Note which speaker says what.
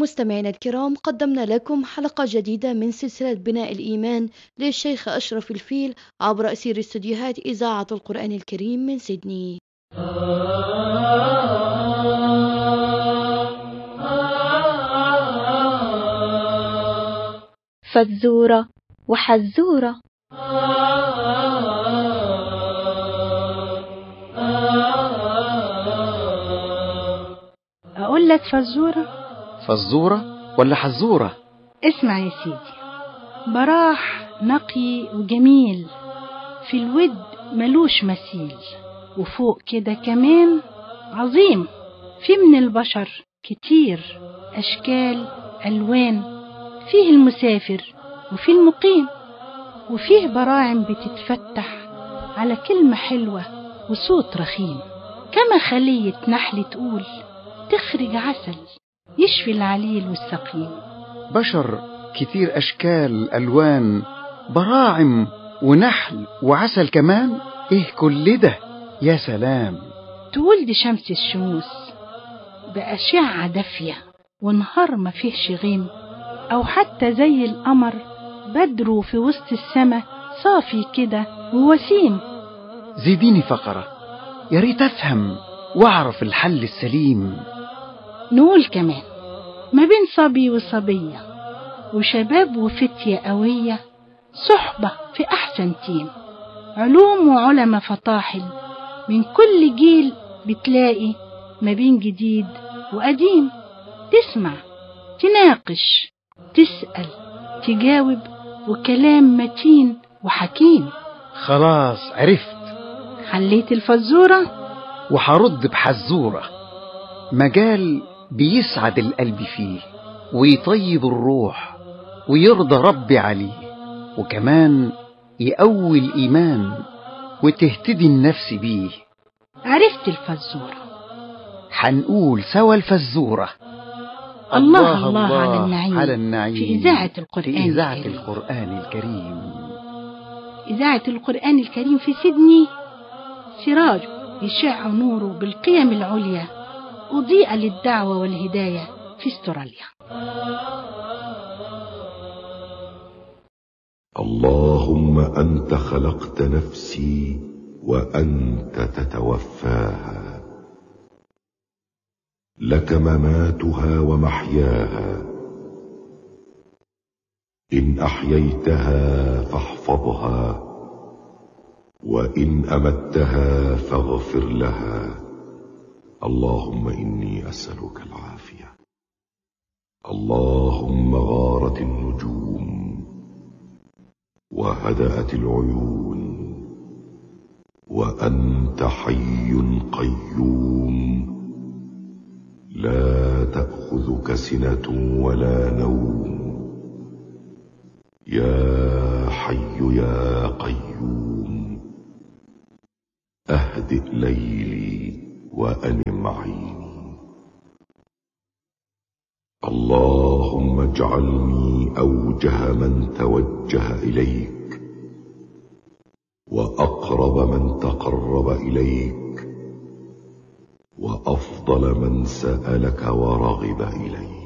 Speaker 1: مستمعينا الكرام قدمنا لكم حلقة جديدة من سلسلة بناء الإيمان للشيخ أشرف الفيل عبر أسير استديوهات إذاعة القرآن الكريم من سيدني
Speaker 2: فزورة وحزورة
Speaker 3: أقول لك فزورة
Speaker 4: فزورة ولا حزورة
Speaker 3: اسمع يا سيدي براح نقي وجميل في الود ملوش مثيل وفوق كده كمان عظيم في من البشر كتير أشكال ألوان فيه المسافر وفيه المقيم وفيه براعم بتتفتح على كلمة حلوة وصوت رخيم كما خلية نحل تقول تخرج عسل يشفي العليل والسقيم
Speaker 4: بشر كتير أشكال ألوان براعم ونحل وعسل كمان إيه كل ده يا سلام
Speaker 3: تقول دي شمس الشموس بأشعة دافية ونهار ما فيهش غيم أو حتى زي القمر بدره في وسط السما صافي كده ووسيم
Speaker 4: زيديني فقرة يا ريت أفهم وأعرف الحل السليم
Speaker 3: نقول كمان ما بين صبي وصبية وشباب وفتية قوية صحبة في أحسن تيم علوم وعلماء فطاحل من كل جيل بتلاقي ما بين جديد وقديم تسمع تناقش تسأل تجاوب وكلام متين وحكيم
Speaker 4: خلاص عرفت
Speaker 3: حليت الفزورة
Speaker 4: وحرد بحزورة مجال بيسعد القلب فيه ويطيب الروح ويرضى ربي عليه وكمان يقوي الإيمان وتهتدي النفس بيه
Speaker 3: عرفت الفزورة
Speaker 4: حنقول سوا الفزورة
Speaker 3: الله الله على النعيم
Speaker 4: على النعيم
Speaker 3: في إذاعة القرآن
Speaker 4: في إذاعة
Speaker 3: الكريم.
Speaker 4: القرآن الكريم
Speaker 3: إذاعة القرآن الكريم في سيدني سراج يشع نوره بالقيم العليا أضيء للدعوة والهداية في استراليا
Speaker 5: اللهم أنت خلقت نفسي وأنت تتوفاها لك مماتها ومحياها إن أحييتها فاحفظها وإن أمتها فاغفر لها اللهم إني أسألك العافية اللهم غارت النجوم وهدأت العيون وأنت حي قيوم لا تأخذك سنة ولا نوم يا حي يا قيوم أهدئ ليلي وأنم عيني اللهم اجعلني أوجه من توجه إليك وأقرب من تقرب إليك وأفضل من سألك ورغب إليك